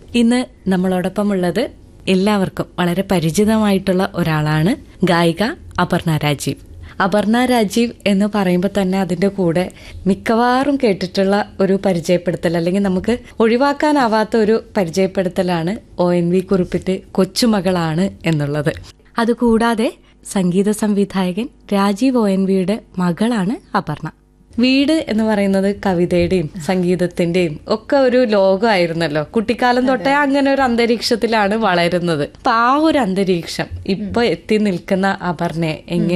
ഇന്ന് നമ്മളോടൊപ്പം ഉള്ളത് എല്ലാവർക്കും വളരെ പരിചിതമായിട്ടുള്ള ഒരാളാണ് ഗായിക അപർണ രാജീവ് അപർണ രാജീവ് എന്ന് പറയുമ്പോൾ തന്നെ അതിന്റെ കൂടെ മിക്കവാറും കേട്ടിട്ടുള്ള ഒരു പരിചയപ്പെടുത്തൽ അല്ലെങ്കിൽ നമുക്ക് ഒഴിവാക്കാനാവാത്ത ഒരു പരിചയപ്പെടുത്തലാണ് ഒ എൻ വി കുറിപ്പിട്ട് കൊച്ചുമകളാണ് എന്നുള്ളത് അതുകൂടാതെ സംഗീത സംവിധായകൻ രാജീവ് ഒ എൻ വിയുടെ മകളാണ് അപർണ വീട് എന്ന് പറയുന്നത് കവിതയുടെയും സംഗീതത്തിന്റെയും ഒക്കെ ഒരു ലോകമായിരുന്നല്ലോ കുട്ടിക്കാലം തൊട്ടേ അങ്ങനെ ഒരു അന്തരീക്ഷത്തിലാണ് വളരുന്നത് അപ്പൊ ആ ഒരു അന്തരീക്ഷം ഇപ്പൊ എത്തി നിൽക്കുന്ന അപർണയെ എങ്ങനെ